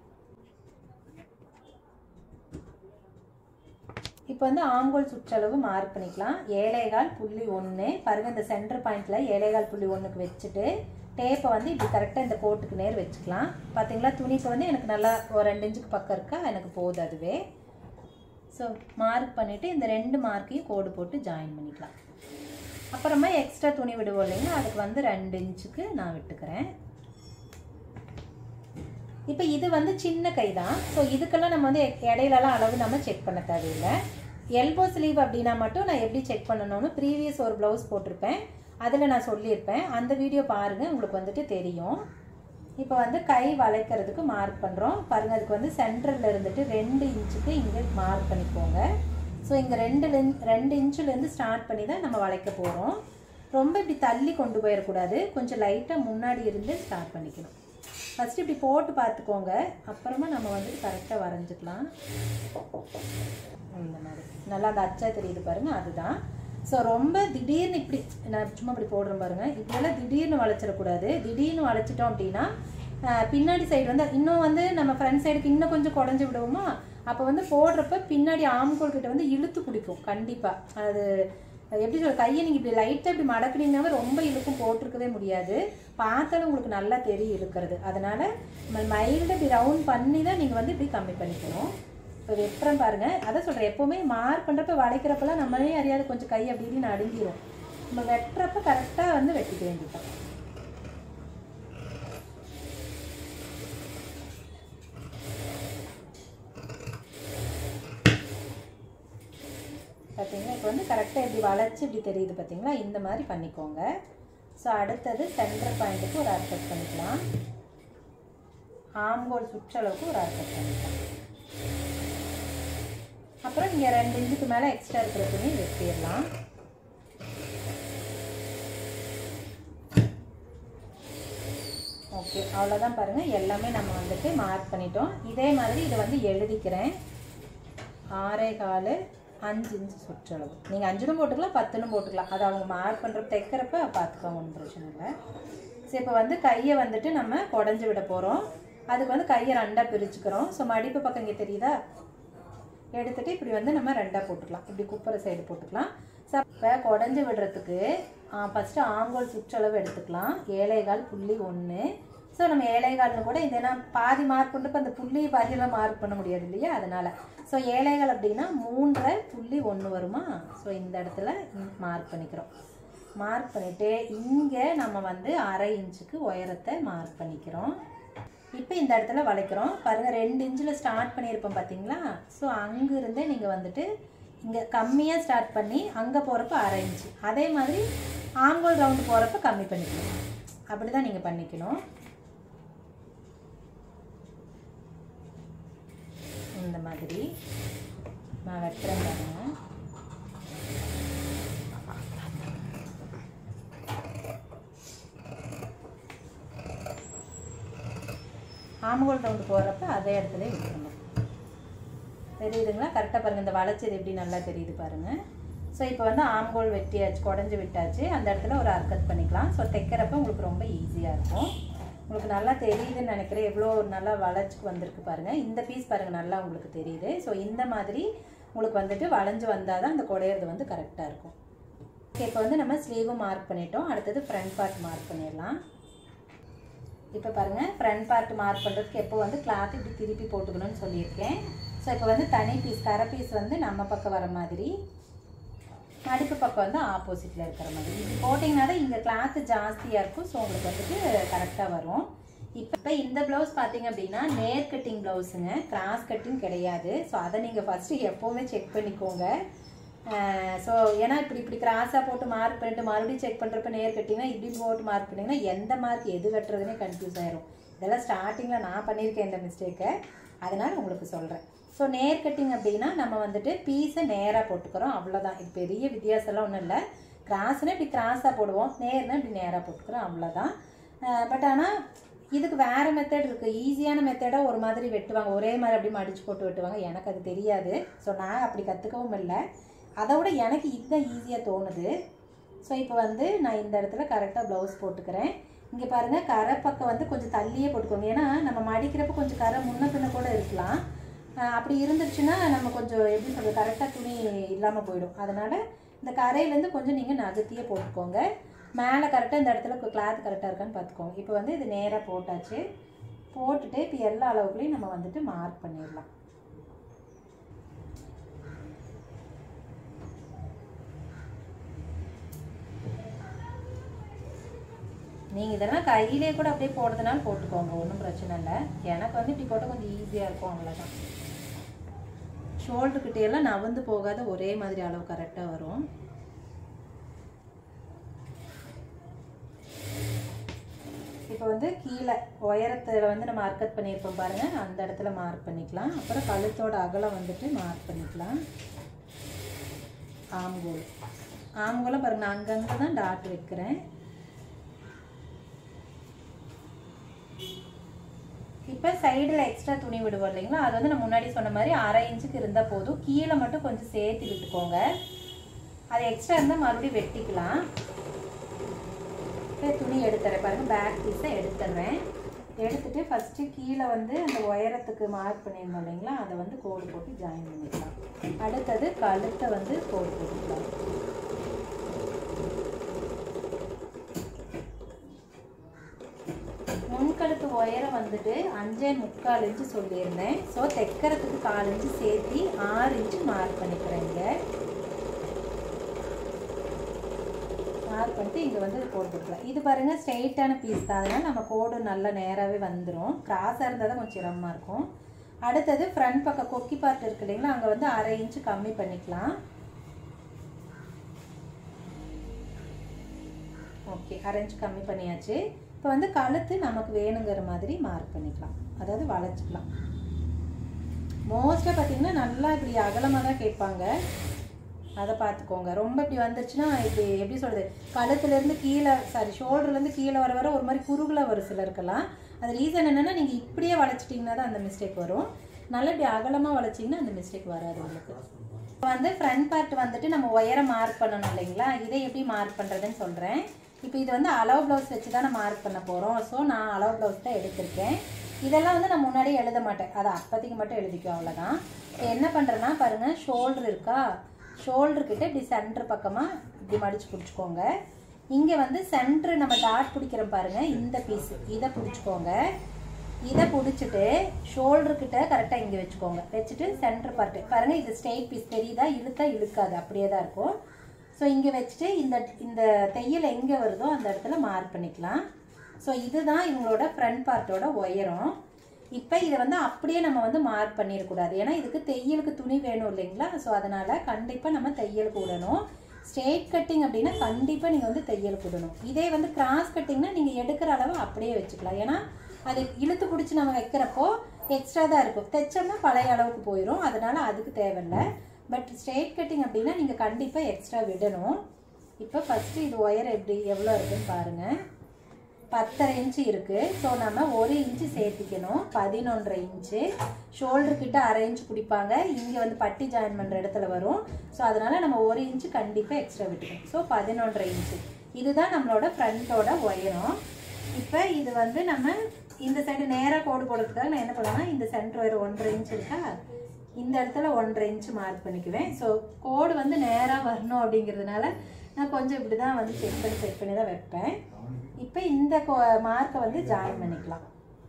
இப்போ வந்து ஆங்கோல் சுற்றளவு மார்க் பண்ணிக்கலாம் ஏழேகால் புள்ளி ஒன்று பாருங்கள் இந்த சென்டர் பாயிண்டில் ஏழேகால் புள்ளி ஒன்றுக்கு வச்சுட்டு டேப்பை வந்து இப்படி கரெக்டாக இந்த கோட்டுக்கு நேர் வச்சுக்கலாம் பார்த்தீங்களா துணிக்கு வந்து எனக்கு நல்லா ஒரு ரெண்டு இன்ச்சுக்கு பக்கம் இருக்கா எனக்கு போகுது அதுவே ஸோ மார்க் பண்ணிவிட்டு இந்த ரெண்டு மார்க்கையும் கோடு போட்டு ஜாயின் பண்ணிக்கலாம் அப்புறமா எக்ஸ்ட்ரா துணி விடுவோம் இல்லைங்களா அதுக்கு வந்து ரெண்டு இன்ச்சுக்கு நான் விட்டுக்கிறேன் இப்போ இது வந்து சின்ன கை தான் ஸோ இதுக்கெல்லாம் நம்ம வந்து இடையிலலாம் அளவு நம்ம செக் பண்ண தேவையில்லை எல்போ ஸ்லீவ் அப்படின்னா மட்டும் நான் எப்படி செக் பண்ணணும்னு ப்ரீவியஸ் ஒரு ப்ளவுஸ் போட்டிருப்பேன் அதில் நான் சொல்லியிருப்பேன் அந்த வீடியோ பாருங்கள் உங்களுக்கு வந்துட்டு தெரியும் இப்போ வந்து கை வளைக்கிறதுக்கு மார்க் பண்ணுறோம் பாருங்கள் அதுக்கு வந்து சென்டரில் இருந்துட்டு ரெண்டு இன்ச்சுக்கு இங்கே மார்க் பண்ணிக்கோங்க ஸோ இங்கே ரெண்டு ரெண்டு இன்ச்சுலேருந்து ஸ்டார்ட் பண்ணி தான் நம்ம வளைக்க போகிறோம் ரொம்ப இப்படி தள்ளி கொண்டு போயிடக்கூடாது கொஞ்சம் லைட்டாக முன்னாடி இருந்து ஸ்டார்ட் பண்ணிக்கணும் ஃபஸ்ட்டு இப்படி போட்டு பார்த்துக்கோங்க அப்புறமா நம்ம வந்துட்டு கரெக்டாக வரைஞ்சிக்கலாம் இந்த மாதிரி நல்லா அந்த அச்சா தெரியுது பாருங்க அதுதான் ஸோ ரொம்ப திடீர்னு இப்படி நான் சும்மா இப்படி போடுறேன் பாருங்க இப்படியெல்லாம் திடீர்னு வளைச்சிடக்கூடாது திடீர்னு வளைச்சிட்டோம் அப்படின்னா ஆஹ், பின்னாடி சைடு வந்து இன்னும் வந்து நம்ம ஃப்ரண்ட் சைடுக்கு இன்னும் கொஞ்சம் குடஞ்சி விடுவோமா அப்போ வந்து போடுறப்ப பின்னாடி ஆம்கோல் கிட்ட வந்து இழுத்து பிடிக்கும் கண்டிப்பாக அது எப்படி சொல்ற கையை நீங்கள் இப்படி லைட்டாக இப்படி மடக்குனீங்கன்னாவே ரொம்ப இழுக்கும் போட்டிருக்கவே முடியாது பார்த்தாலும் உங்களுக்கு நல்லா தெரியும் இழுக்கிறது அதனால மைல்டு இப்படி ரவுண்ட் பண்ணி தான் நீங்கள் வந்து இப்படி கம்மி பண்ணிக்கணும் இப்போ வெட்டுறேன் பாருங்க அதான் சொல்கிறேன் எப்போவுமே மார்க் பண்ணுறப்ப வளைக்கிறப்பெல்லாம் நம்மளே அறியாது கொஞ்சம் கை அப்படி இப்படின்னு நடுங்கிரும் நம்ம வெட்டுறப்ப கரெக்டாக வந்து வெட்டிக்க வேண்டியதான் பார்த்தீங்களா இப்போ வந்து கரெக்டாக இப்படி வளைச்சி இப்படி தெரியுது பார்த்தீங்களா இந்த மாதிரி பண்ணிக்கோங்க ஸோ அடுத்தது சென்டர் பாயிண்ட்டுக்கு ஒரு அர்க்கட் பண்ணிக்கலாம் ஆம்கோல் சுற்றளவுக்கு ஒரு அர்க்கட் பண்ணிக்கலாம் அப்புறம் இங்கே ரெண்டு இன்ச்சுக்கு மேலே எக்ஸ்ட்ரா இருக்கிற துணி வெட்டிடலாம் ஓகே அவ்வளோதான் பாருங்கள் எல்லாமே நம்ம வந்துட்டு மார்க் பண்ணிட்டோம் இதே மாதிரி இதை வந்து எழுதிக்கிறேன் ஆறே காலு அஞ்சு இன்ச்சு சுற்றளவு நீங்கள் அஞ்சுனும் போட்டுக்கலாம் பத்துனும் போட்டுக்கலாம் அது அவங்க மார்க் பண்ணுறப்ப தைக்கிறப்ப பார்த்துக்கோங்க ஒன்றும் பிரச்சனை இல்லை சரி இப்போ வந்து கையை வந்துட்டு நம்ம குடஞ்சி விட போகிறோம் அதுக்கு வந்து கையை ரெண்டாக பிரிச்சுக்கிறோம் ஸோ மடிப்பு பக்கம் இங்கே தெரியுதா எடுத்துட்டு இப்படி வந்து நம்ம ரெண்டாக போட்டுக்கலாம் இப்படி குப்பரை சைடு போட்டுக்கலாம் ஸோ இப்போ குடஞ்சி விடுறதுக்கு ஃபஸ்ட்டு ஆங்கோல் சுற்றளவு எடுத்துக்கலாம் ஏழைகால் புள்ளி ஒன்று ஸோ நம்ம ஏழைகால்னு கூட இந்த ஏன்னா பாதி மார்க் பண்ணுறப்ப அந்த புள்ளி பாதியெல்லாம் மார்க் பண்ண முடியாது இல்லையா அதனால் ஸோ ஏழைகள் அப்படின்னா மூன்றரை புள்ளி ஒன்று வருமா ஸோ இந்த இடத்துல மார்க் பண்ணிக்கிறோம் மார்க் பண்ணிவிட்டு இங்கே நம்ம வந்து அரை இன்ச்சுக்கு உயரத்தை மார்க் பண்ணிக்கிறோம் இப்போ இந்த இடத்துல வளைக்கிறோம் பாருங்கள் ரெண்டு இன்ச்சில் ஸ்டார்ட் பண்ணியிருப்போம் பார்த்தீங்களா ஸோ அங்கேருந்தே நீங்கள் வந்துட்டு இங்கே கம்மியாக ஸ்டார்ட் பண்ணி அங்கே போகிறப்ப அரை இன்ச்சு அதே மாதிரி ஆங்கோல் ரவுண்டு போகிறப்ப கம்மி பண்ணிக்கணும் அப்படி தான் நீங்கள் பண்ணிக்கணும் இந்த மாதிரி நான் வெட்டுறேன் பாருங்க ஆமகோல் ரவுண்டு போகிறப்ப அதே இடத்துல விட்டுறணும் தெரியுதுங்களா கரெக்டாக பாருங்கள் இந்த வளைச்சது எப்படி நல்லா தெரியுது பாருங்கள் ஸோ இப்போ வந்து ஆம்கோல் வெட்டியாச்சு குடஞ்சி விட்டாச்சு அந்த இடத்துல ஒரு அர்க்கத் பண்ணிக்கலாம் ஸோ தைக்கிறப்ப உங்களுக்கு ரொம்ப ஈஸியாக இருக்கும் உங்களுக்கு நல்லா தெரியுதுன்னு நினைக்கிறேன் எவ்வளோ நல்லா வளைச்சி வந்திருக்கு பாருங்கள் இந்த பீஸ் பாருங்கள் நல்லா உங்களுக்கு தெரியுது ஸோ இந்த மாதிரி உங்களுக்கு வந்துட்டு வளைஞ்சு வந்தால் தான் அந்த குடையிறது வந்து கரெக்டாக இருக்கும் ஓகே இப்போ வந்து நம்ம ஸ்லீவும் மார்க் பண்ணிட்டோம் அடுத்தது ஃப்ரண்ட் பார்ட் மார்க் பண்ணிடலாம் இப்போ பாருங்கள் ஃப்ரண்ட் பார்ட் மார்க் பண்ணுறதுக்கு எப்போ வந்து கிளாத் இப்படி திருப்பி போட்டுக்கணும்னு சொல்லியிருக்கேன் ஸோ இப்போ வந்து தனி பீஸ் கரை பீஸ் வந்து நம்ம பக்கம் வர மாதிரி மடிப்பு பக்கம் வந்து ஆப்போசிட்டில் இருக்கிற மாதிரி இப்படி போட்டிங்கன்னா தான் இங்கே கிளாத்து ஜாஸ்தியாக இருக்கும் ஸோ உங்களுக்கு வந்துட்டு கரெக்டாக வரும் இப்போ இப்போ இந்த ப்ளவுஸ் பார்த்தீங்க அப்படின்னா நேர் கட்டிங் ப்ளவுஸுங்க கிராஸ் கட்டிங் கிடையாது ஸோ அதை நீங்கள் ஃபஸ்ட்டு எப்போவுமே செக் பண்ணிக்கோங்க ஸோ ஏன்னா இப்படி இப்படி கிராஸாக போட்டு மார்க் பண்ணிட்டு மறுபடியும் செக் பண்ணுறப்ப நேர் கட்டிங்கன்னா இப்படி போட்டு மார்க் பண்ணிங்கன்னா எந்த மார்க் எது கட்டுறதுனே கன்ஃபியூஸ் ஆயிரும் இதெல்லாம் ஸ்டார்டிங்கில் நான் பண்ணியிருக்கேன் இந்த மிஸ்டேக்கை அதனால் உங்களுக்கு சொல்கிறேன் ஸோ நேர் கட்டிங் அப்படின்னா நம்ம வந்துட்டு பீஸை நேராக போட்டுக்கிறோம் அவ்வளோதான் இது பெரிய வித்தியாசம்லாம் ஒன்றும் இல்லை கிராஸ்னால் இப்படி கிராஸாக போடுவோம் நேர்னா இப்படி நேராக போட்டுக்கிறோம் அவ்வளோதான் பட் ஆனால் இதுக்கு வேறு மெத்தட் இருக்குது ஈஸியான மெத்தடாக ஒரு மாதிரி வெட்டுவாங்க ஒரே மாதிரி அப்படி மடித்து போட்டு வெட்டுவாங்க எனக்கு அது தெரியாது ஸோ நான் அப்படி கற்றுக்கவும் இல்லை அதை விட எனக்கு இதுதான் ஈஸியாக தோணுது ஸோ இப்போ வந்து நான் இந்த இடத்துல கரெக்டாக ப்ளவுஸ் போட்டுக்கிறேன் இங்கே பாருங்கள் கரை பக்கம் வந்து கொஞ்சம் தள்ளியே போட்டுக்கோங்க ஏன்னா நம்ம மடிக்கிறப்ப கொஞ்சம் கரை முன்ன பின்ன கூட இருக்கலாம் ஆஹ் அப்படி இருந்துச்சுன்னா நம்ம கொஞ்சம் எப்படி சொல்கிறது கரெக்டாக துணி இல்லாமல் போயிடும் அதனால் இந்த கரையிலேருந்து கொஞ்சம் நீங்கள் நகர்த்தியே போட்டுக்கோங்க மேலே கரெக்டாக இந்த இடத்துல கிளாத் கரெக்டாக இருக்கான்னு பார்த்துக்கோங்க இப்போ வந்து இது நேராக போட்டாச்சு போட்டுட்டு இப்போ எல்லா அளவுக்குலையும் நம்ம வந்துட்டு மார்க் பண்ணிடலாம் நீங்கள் இதெல்லாம் கையிலே கூட அப்படியே போடுறதுனால போட்டுக்கோங்க ஒன்றும் பிரச்சனை இல்லை எனக்கு வந்து இப்படி போட்டால் கொஞ்சம் ஈஸியாக இருக்கும் அவ்வளோதான் ஷோல்டர் எல்லாம் நவந்து போகாத ஒரே மாதிரி அளவு கரெக்டாக வரும் இப்போ வந்து கீழே உயரத்தில் வந்து நம்ம அர்க்கத் பண்ணியிருப்போம் பாருங்கள் அந்த இடத்துல மார்க் பண்ணிக்கலாம் அப்புறம் கழுத்தோட அகலம் வந்துட்டு மார்க் பண்ணிக்கலாம் ஆம்கோல் ஆம்கோலம் பாருங்க நான் அங்கங்கே தான் டாட் வைக்கிறேன் இப்போ சைடில் எக்ஸ்ட்ரா துணி விடுவோம் இல்லைங்களா அது வந்து நான் முன்னாடி சொன்ன மாதிரி அரை இன்ச்சுக்கு இருந்தால் போதும் கீழே மட்டும் கொஞ்சம் சேர்த்து விட்டுக்கோங்க அது எக்ஸ்ட்ரா இருந்தால் மறுபடியும் வெட்டிக்கலாம் இப்போ துணி எடுத்துறேன் பாருங்கள் பேக் பீஸை எடுத்துடுறேன் எடுத்துட்டு ஃபஸ்ட்டு கீழே வந்து அந்த உயரத்துக்கு மார்க் பண்ணியிருந்தோம் இல்லைங்களா அதை வந்து கோடு போட்டு ஜாயின் பண்ணிக்கலாம் அடுத்தது கழுத்தை வந்து கோடு போட்டுக்கலாம் முன்கழுத்து உயரம் வந்துட்டு அஞ்சே முக்கால் இன்ச்சு சொல்லியிருந்தேன் ஸோ தைக்கிறதுக்கு கால் இன்ச்சு சேர்த்து ஆறு இன்ச்சு மார்க் பண்ணிக்கிறேன் இங்கே மார்க் பண்ணிட்டு இங்கே வந்து இது கோடு போட்டுக்கலாம் இது பாருங்கள் ஸ்ட்ரெயிட்டான பீஸ் தான் அதனால் நம்ம கோடு நல்லா நேராகவே வந்துடும் கிராஸாக இருந்தால் தான் கொஞ்சம் சிரமமாக இருக்கும் அடுத்தது ஃப்ரண்ட் பக்கம் கொக்கி பார்ட் இருக்கு இல்லைங்களா அங்கே வந்து அரை இன்ச்சு கம்மி பண்ணிக்கலாம் ஓகே அரை இன்ச்சு கம்மி பண்ணியாச்சு இப்போ வந்து கழுத்து நமக்கு வேணுங்கிற மாதிரி மார்க் பண்ணிக்கலாம் அதாவது வளைச்சிக்கலாம் மோஸ்ட்டாக பார்த்தீங்கன்னா நல்லா இப்படி அகலமாக தான் கேட்பாங்க அதை பார்த்துக்கோங்க ரொம்ப இப்படி வந்துருச்சுன்னா இப்படி எப்படி சொல்கிறது கழுத்துலேருந்து கீழே சாரி ஷோல்டர்லேருந்து கீழே வர வர ஒரு மாதிரி குறுகலாக வரும் சிலருக்கெல்லாம் அது ரீசன் என்னென்னா நீங்கள் இப்படியே வளைச்சிட்டிங்கன்னா தான் அந்த மிஸ்டேக் வரும் நல்லா இப்படி அகலமாக வளைச்சிங்கன்னா அந்த மிஸ்டேக் வராது உங்களுக்கு இப்போ வந்து ஃப்ரண்ட் பார்ட் வந்துட்டு நம்ம உயரம் மார்க் பண்ணணும் இல்லைங்களா இதை எப்படி மார்க் பண்ணுறதுன்னு சொல்கிறேன் இப்போ இது வந்து அளவு ப்ளவுஸ் வச்சு தான் நான் மார்க் பண்ண போகிறோம் ஸோ நான் அளவு ப்ளவுஸ் தான் எடுத்திருக்கேன் இதெல்லாம் வந்து நான் முன்னாடியே எழுத மாட்டேன் அதை அப்போதைக்கு மட்டும் எழுதிக்கும் அவ்வளோதான் இப்போ என்ன பண்ணுறேன்னா பாருங்கள் ஷோல்டர் இருக்கா ஷோல்டர் கிட்ட இப்படி சென்டர் பக்கமாக இப்படி மடிச்சு பிடிச்சிக்கோங்க இங்கே வந்து சென்டர் நம்ம டாட் பிடிக்கிறோம் பாருங்கள் இந்த பீஸ் இதை பிடிச்சிக்கோங்க இதை பிடிச்சிட்டு ஷோல்டர் கிட்ட கரெக்டாக இங்கே வச்சுக்கோங்க வச்சுட்டு சென்டர் பார்ட்டு பாருங்கள் இது ஸ்ட்ரெயிட் பீஸ் தெரியுதா இழுத்தா இழுக்காது அப்படியே தான் இருக்கும் ஸோ இங்கே வச்சுட்டு இந்த இந்த தையல் எங்கே வருதோ அந்த இடத்துல மார்க் பண்ணிக்கலாம் ஸோ இதுதான் இவங்களோட ஃப்ரண்ட் பார்ட்டோட உயரம் இப்போ இதை வந்து அப்படியே நம்ம வந்து மார்க் பண்ணிடக்கூடாது ஏன்னா இதுக்கு தையலுக்கு துணி வேணும் இல்லைங்களா ஸோ அதனால் கண்டிப்பாக நம்ம தையலுக்கு விடணும் ஸ்ட்ரெயிட் கட்டிங் அப்படின்னா கண்டிப்பாக நீங்கள் வந்து தையலுக்கு விடணும் இதே வந்து கிராஸ் கட்டிங்னா நீங்கள் எடுக்கிற அளவு அப்படியே வச்சுக்கலாம் ஏன்னா அது இழுத்து பிடிச்சி நம்ம வைக்கிறப்போ எக்ஸ்ட்ரா தான் இருக்கும் தைச்சோம்னா பழைய அளவுக்கு போயிடும் அதனால் அதுக்கு தேவையில்லை பட் ஸ்ட்ரெயிட் கட்டிங் அப்படின்னா நீங்கள் கண்டிப்பாக எக்ஸ்ட்ரா விடணும் இப்போ ஃபஸ்ட்டு இது ஒயர் எப்படி எவ்வளோ இருக்குன்னு பாருங்கள் பத்தரை இன்ச்சு இருக்குது ஸோ நம்ம ஒரு இன்ச்சு சேர்த்திக்கணும் பதினொன்றரை இன்ச்சு ஷோல்டர் கிட்ட அரை இன்ச்சு பிடிப்பாங்க இங்கே வந்து பட்டி ஜாயின் பண்ணுற இடத்துல வரும் ஸோ அதனால் நம்ம ஒரு இன்ச்சு கண்டிப்பாக எக்ஸ்ட்ரா விட்டுக்கணும் ஸோ பதினொன்றரை இன்ச்சு இதுதான் நம்மளோட ஃப்ரண்ட்டோட ஒயரம் இப்போ இது வந்து நம்ம இந்த சைடு நேராக கோடு போடுறதுக்காக நான் என்ன பண்ணுவேன்னா இந்த சென்டர் ஒயர் ஒன்றரை இன்ச் இருக்கா இந்த இடத்துல ஒன்றரை இன்ச்சு மார்க் பண்ணிக்குவேன் ஸோ கோடு வந்து நேராக வரணும் அப்படிங்கிறதுனால நான் கொஞ்சம் இப்படி தான் வந்து செக் பண்ணி செக் பண்ணி தான் வைப்பேன் இப்போ இந்த மார்க்கை வந்து ஜாயின் பண்ணிக்கலாம்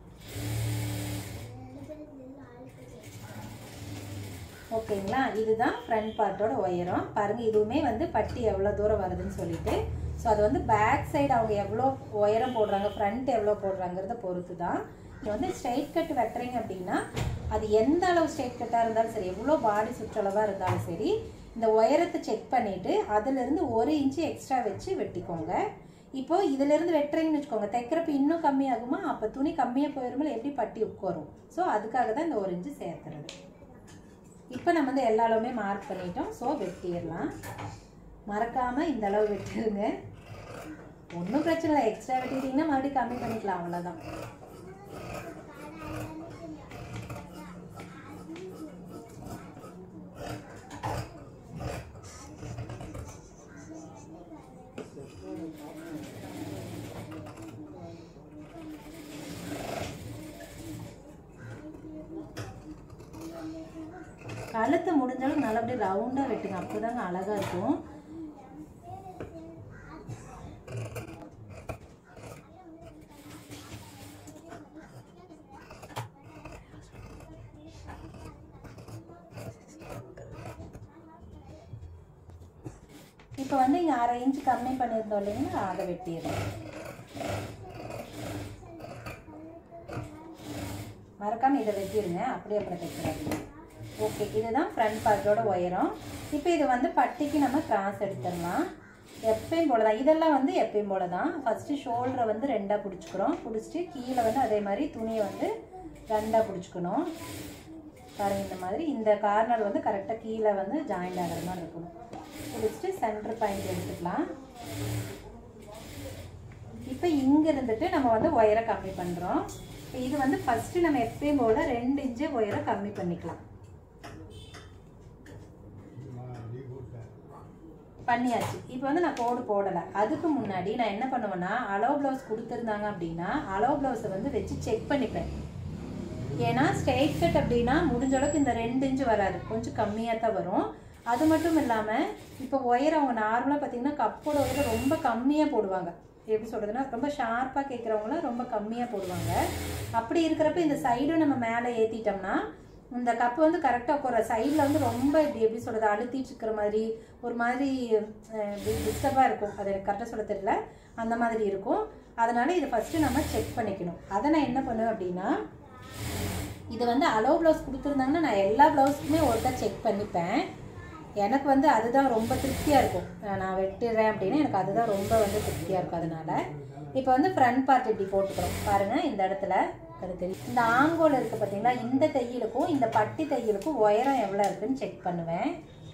ஓகேங்களா இதுதான் ஃப்ரண்ட் பார்ட்டோட உயரம் பாருங்கள் இதுவுமே வந்து பட்டி எவ்வளோ தூரம் வருதுன்னு சொல்லிட்டு ஸோ அது வந்து பேக் சைடு அவங்க எவ்வளோ உயரம் போடுறாங்க ஃப்ரண்ட் எவ்வளோ போடுறாங்கிறத பொறுத்து தான் இது வந்து ஸ்ட்ரைட் கட் வெட்டுறீங்க அப்படின்னா அது எந்த அளவு ஸ்ட்ரைட் கட்டாக இருந்தாலும் சரி எவ்வளோ பாடி சுற்றளவாக இருந்தாலும் சரி இந்த உயரத்தை செக் பண்ணிவிட்டு அதுலேருந்து ஒரு இன்ச்சு எக்ஸ்ட்ரா வச்சு வெட்டிக்கோங்க இப்போ இதிலிருந்து வெட்டுறீங்கன்னு வச்சுக்கோங்க தைக்கிறப்ப இன்னும் கம்மியாகுமா அப்போ துணி கம்மியாக போயிருமோ எப்படி பட்டி உட்காரும் ஸோ அதுக்காக தான் இந்த ஒரு இன்ச்சு சேர்த்துறது இப்போ நம்ம வந்து எல்லா அளவுமே மார்க் பண்ணிட்டோம் ஸோ வெட்டிடலாம் மறக்காமல் இந்த அளவு வெட்டிடுங்க ஒன்றும் பிரச்சனை இல்லை எக்ஸ்ட்ரா வெட்டிட்டீங்கன்னா மறுபடியும் கம்மி பண்ணிக்கலாம் அவ்வளோதான் கழுத்தை முடிஞ்சாலும் நல்லபடியாக ரவுண்டாக வெட்டுங்க அப்போ தாங்க அழகாக இருக்கும் இப்போ வந்து இங்கே அரை இன்ச் கம்மி பண்ணியிருந்தோம் இல்லைங்களா அதை வெட்டிடுறோம் மறக்காமல் இதை வெட்டிடுங்க அப்படியே அப்புறம் தைக்கிறாங்க ஓகே இதுதான் ஃப்ரண்ட் பார்ட்டோட உயரம் இப்போ இது வந்து பட்டிக்கு நம்ம கிராஸ் எடுத்துடலாம் எப்பயும் போல தான் இதெல்லாம் வந்து எப்பயும் போல தான் ஃபஸ்ட்டு ஷோல்டரை வந்து ரெண்டாக பிடிச்சிக்கிறோம் பிடிச்சிட்டு கீழே வந்து அதே மாதிரி துணியை வந்து ரெண்டாக பிடிச்சிக்கணும் பாருங்க இந்த மாதிரி இந்த கார்னர் வந்து கரெக்டாக கீழே வந்து ஜாயின் ஆகிற மாதிரி இருக்கணும் பிடிச்சிட்டு சென்டர் பாயிண்ட் எடுத்துக்கலாம் இப்போ இங்கே இருந்துட்டு நம்ம வந்து ஒயரை கம்மி பண்ணுறோம் இப்போ இது வந்து ஃபஸ்ட்டு நம்ம எப்பயும் போல் ரெண்டு இன்ச்சு உயரம் கம்மி பண்ணிக்கலாம் பண்ணியாச்சு இப்போ வந்து நான் கோடு போடலை அதுக்கு முன்னாடி நான் என்ன பண்ணுவேன்னா அலோ ப்ளவுஸ் கொடுத்துருந்தாங்க அப்படின்னா அலோ ப்ளவுஸை வந்து வச்சு செக் பண்ணிப்பேன் ஏன்னா ஸ்ட்ரெயிட் கட் அப்படின்னா முடிஞ்ச அளவுக்கு இந்த ரெண்டு இன்ச்சு வராது கொஞ்சம் கம்மியாக தான் வரும் அது மட்டும் இல்லாமல் இப்போ ஒயர் அவங்க நார்மலாக பார்த்தீங்கன்னா கப்போட ஒயரை ரொம்ப கம்மியாக போடுவாங்க எப்படி சொல்கிறதுனா ரொம்ப ஷார்ப்பாக கேட்குறவங்களாம் ரொம்ப கம்மியாக போடுவாங்க அப்படி இருக்கிறப்ப இந்த சைடும் நம்ம மேலே ஏற்றிட்டோம்னா இந்த கப்பு வந்து கரெக்டாக போகிற சைடில் வந்து ரொம்ப இப்படி எப்படி சொல்கிறது அழுத்திட்டு இருக்கிற மாதிரி ஒரு மாதிரி டிஸ்டர்பாக இருக்கும் அது எனக்கு கரெக்டாக சொல்ல தெரியல அந்த மாதிரி இருக்கும் அதனால் இதை ஃபஸ்ட்டு நம்ம செக் பண்ணிக்கணும் அதை நான் என்ன பண்ணுவேன் அப்படின்னா இது வந்து அலோ ப்ளவுஸ் கொடுத்துருந்தாங்கன்னா நான் எல்லா ப்ளவுஸுக்குமே ஒருக்கா செக் பண்ணிப்பேன் எனக்கு வந்து அதுதான் ரொம்ப திருப்தியாக இருக்கும் அஹ் நான் வெட்டுறேன் அப்படின்னா எனக்கு அதுதான் ரொம்ப வந்து திருப்தியாக இருக்கும் அதனால இப்போ வந்து ஃப்ரண்ட் பார்ட் இப்படி போட்டுக்கிறோம் பாருங்கள் இந்த இடத்துல அது தெரியும் இந்த ஆங்கோல் இருக்குது பார்த்தீங்களா இந்த தையலுக்கும் இந்த பட்டி தையலுக்கும் உயரம் எவ்வளோ இருக்குன்னு செக் பண்ணுவேன்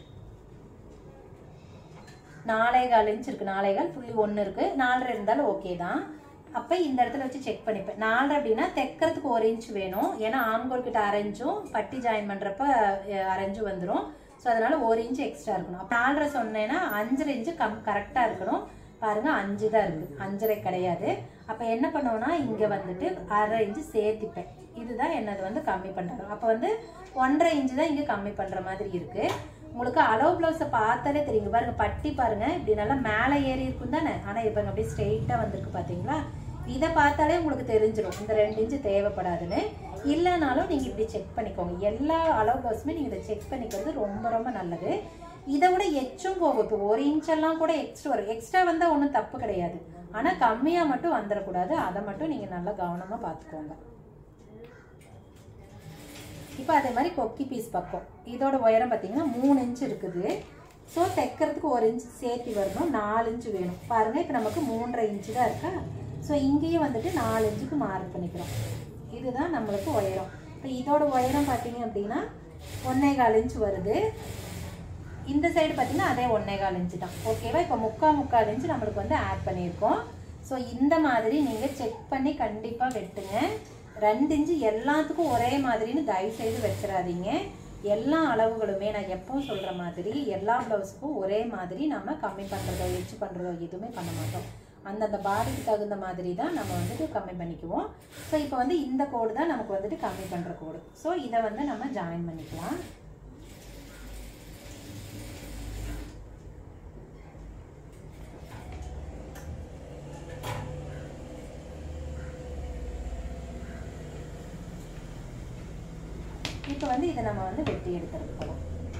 நாலே கால் இன்ச் இருக்குது நாலே கால் புள்ளி ஒன்று இருக்குது நாலரை இருந்தாலும் ஓகே தான் அப்போ இந்த இடத்துல வச்சு செக் பண்ணிப்பேன் நாலரை அப்படின்னா தைக்கிறதுக்கு ஒரு இன்ச் வேணும் ஏன்னா ஆம்கோல் கிட்ட அரைஞ்சும் பட்டி ஜாயின் பண்ணுறப்ப அரைஞ்சும் வந்துடும் ஸோ அதனால ஒரு இன்ச் எக்ஸ்ட்ரா இருக்கணும் அப்போ நாலரை சொன்னேன்னா அஞ்சரை இன்ச்சு கம் கரெக்டாக இருக்கணும் பாருங்க அஞ்சு தான் இருக்குது அஞ்சரை கிடையாது அப்போ என்ன பண்ணுவோம்னா இங்கே வந்துட்டு அரை இன்ச்சு சேர்த்திப்பேன் இதுதான் என்னது வந்து கம்மி பண்ணுறோம் அப்போ வந்து ஒன்றரை இன்ச்சு தான் இங்கே கம்மி பண்ணுற மாதிரி இருக்குது உங்களுக்கு அளவு ப்ளவுஸை பார்த்தாலே தெரியுங்க பாருங்க பட்டி பாருங்க இப்படி நல்லா மேலே ஏறி இருக்கும் தானே ஆனால் இப்போ அப்படியே ஸ்ட்ரெயிட்டாக வந்திருக்கு பார்த்தீங்களா இதை பார்த்தாலே உங்களுக்கு தெரிஞ்சிடும் இந்த ரெண்டு இன்ச்சு தேவைப்படாதுன்னு இல்லைனாலும் நீங்கள் இப்படி செக் பண்ணிக்கோங்க எல்லா அளவு ப்ளவுஸுமே நீங்கள் இதை செக் பண்ணிக்கிறது ரொம்ப ரொம்ப நல்லது இதை விட எச்சும் போகும் இப்போ ஒரு இன்ச்செல்லாம் கூட எக்ஸ்ட்ரா வரும் எக்ஸ்ட்ரா வந்தால் ஒன்றும் தப்பு கிடையாது ஆனால் கம்மியாக மட்டும் வந்துடக்கூடாது அதை மட்டும் நீங்கள் நல்லா கவனமாக பார்த்துக்கோங்க இப்போ அதே மாதிரி கொக்கி பீஸ் பக்கம் இதோட உயரம் பார்த்தீங்கன்னா மூணு இன்ச் இருக்குது ஸோ தைக்கிறதுக்கு ஒரு இன்ச் சேர்த்து வரணும் நாலு இன்ச் வேணும் பாருங்கள் இப்போ நமக்கு மூன்றரை இன்ச்சு தான் இருக்கா ஸோ இங்கேயும் வந்துட்டு நாலு இன்ச்சுக்கு மார்க் பண்ணிக்கிறோம் இதுதான் நம்மளுக்கு உயரம் இப்போ இதோட உயரம் பார்த்தீங்க அப்படின்னா ஒன்னே கால் இன்ச் வருது இந்த சைடு பார்த்தீங்கன்னா அதே ஒன்னே கால் இன்ச்சு தான் ஓகேவா இப்போ முக்கால் முக்கால் இன்ச்சு நம்மளுக்கு வந்து ஆட் பண்ணியிருக்கோம் ஸோ இந்த மாதிரி நீங்கள் செக் பண்ணி கண்டிப்பாக வெட்டுங்க ரெண்டு இன்ச்சு எல்லாத்துக்கும் ஒரே மாதிரின்னு தயவு செய்து வச்சிடாதீங்க எல்லா அளவுகளுமே நான் எப்பவும் சொல்கிற மாதிரி எல்லா ப்ளவுஸுக்கும் ஒரே மாதிரி நம்ம கம்மி பண்ணுறதோ எச்சு பண்ணுறதோ எதுவுமே பண்ண மாட்டோம் அந்தந்த பாடிக்கு தகுந்த மாதிரி தான் நம்ம வந்துட்டு கம்மி பண்ணிக்குவோம் ஸோ இப்போ வந்து இந்த கோடு தான் நமக்கு வந்துட்டு கம்மி பண்ணுற கோடு ஸோ இதை வந்து நம்ம ஜாயின் பண்ணிக்கலாம் இப்போ வந்து இதை நம்ம வந்து வெட்டி எடுத்துட்டு போகிறோம்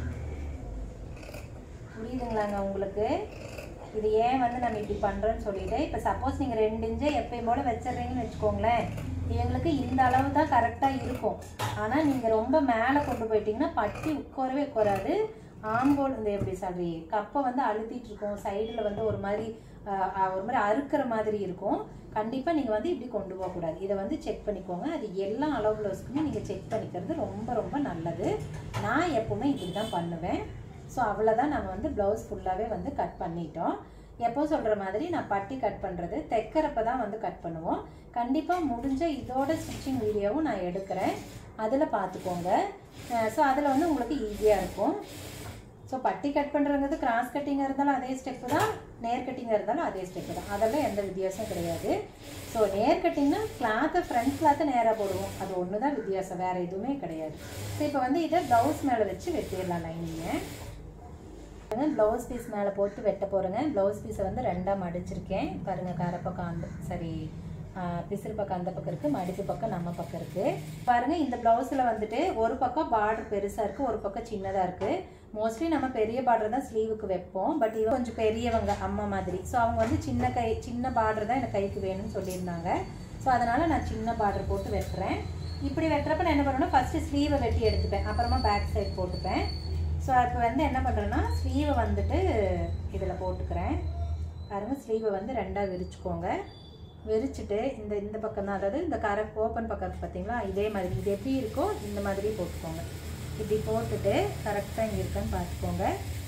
புரியுதுங்களாங்க உங்களுக்கு இது ஏன் வந்து நம்ம இப்படி பண்ணுறோன்னு சொல்லிட்டு இப்போ சப்போஸ் நீங்கள் ரெண்டு இன்ச்சு எப்பயும் போல் வச்சிடுறீங்கன்னு வச்சுக்கோங்களேன் இவங்களுக்கு இந்த அளவு தான் கரெக்டாக இருக்கும் ஆனால் நீங்கள் ரொம்ப மேலே கொண்டு போயிட்டீங்கன்னா பட்டி உட்காரவே உட்காராது ஆம்போல் இந்த எப்படி சாரி கப்பை வந்து அழுத்திட்டு இருக்கும் சைடில் வந்து ஒரு மாதிரி ஆஹ், ஆஹ், ஒரு மாதிரி அறுக்கிற மாதிரி இருக்கும் கண்டிப்பாக நீங்கள் வந்து இப்படி கொண்டு போகக்கூடாது இதை வந்து செக் பண்ணிக்கோங்க அது எல்லா அளவு ப்ளவுஸ்க்குமே நீங்கள் செக் பண்ணிக்கிறது ரொம்ப ரொம்ப நல்லது நான் எப்பவுமே இப்படி தான் பண்ணுவேன் ஸோ அவ்வளோதான் நம்ம வந்து ப்ளவுஸ் ஃபுல்லாகவே வந்து கட் பண்ணிட்டோம் எப்போ சொல்கிற மாதிரி நான் பட்டி கட் பண்ணுறது தைக்கிறப்ப தான் வந்து கட் பண்ணுவோம் கண்டிப்பாக முடிஞ்ச இதோட ஸ்டிச்சிங் வீடியோவும் நான் எடுக்கிறேன் அதில் பார்த்துக்கோங்க ஸோ அதில் வந்து உங்களுக்கு ஈஸியாக இருக்கும் ஸோ பட்டி கட் பண்ணுறது கிராஸ் கட்டிங்காக இருந்தாலும் அதே ஸ்டெப்பு தான் நேர் கட்டிங்காக இருந்தாலும் அதே ஸ்டெப்பு தான் அதெல்லாம் எந்த வித்தியாசம் கிடையாது ஸோ நேர் கட்டிங்னா கிளாத்தை ஃப்ரண்ட் கிளாத்தை நேராக போடுவோம் அது ஒன்று தான் வித்தியாசம் வேறு எதுவுமே கிடையாது ஸோ இப்போ வந்து இதை ப்ளவுஸ் மேலே வச்சு வெட்டிடலாம் லைனிங்கை ப்ளவுஸ் பீஸ் மேலே போட்டு வெட்ட போகிறேங்க ப்ளவுஸ் பீஸை வந்து ரெண்டாக மடிச்சிருக்கேன் பாருங்கள் கரப்பக்கம் அந்த சரி பிசிறு பக்கம் அந்த பக்கம் இருக்குது மடிப்பு பக்கம் நம்ம பக்கம் இருக்குது பாருங்கள் இந்த ப்ளவுஸில் வந்துட்டு ஒரு பக்கம் பார்டர் பெருசாக இருக்குது ஒரு பக்கம் சின்னதாக இருக்குது மோஸ்ட்லி நம்ம பெரிய பார்டர் தான் ஸ்லீவுக்கு வைப்போம் பட் இவன் கொஞ்சம் பெரியவங்க அம்மா மாதிரி ஸோ அவங்க வந்து சின்ன கை சின்ன பார்டர் தான் எனக்கு கைக்கு வேணும்னு சொல்லியிருந்தாங்க ஸோ அதனால் நான் சின்ன பார்டர் போட்டு வெட்டுறேன் இப்படி வெட்டுறப்ப நான் என்ன பண்ணுவேன்னா ஃபஸ்ட்டு ஸ்லீவை வெட்டி எடுத்துப்பேன் அப்புறமா பேக் சைடு போட்டுப்பேன் ஸோ இப்போ வந்து என்ன பண்ணுறேன்னா ஸ்லீவை வந்துட்டு இதில் போட்டுக்கிறேன் பாருங்கள் ஸ்லீவை வந்து ரெண்டாக விரிச்சுக்கோங்க விரிச்சிட்டு இந்த இந்த பக்கம் தான் அதாவது இந்த கரை ஓப்பன் பக்கம் இருக்கு பார்த்தீங்களா இதே மாதிரி இது எப்படி இருக்கோ இந்த மாதிரி போட்டுக்கோங்க இப்படி போட்டுட்டு கரெக்டாக இங்கே இருக்கான்னு பார்த்துக்கோங்க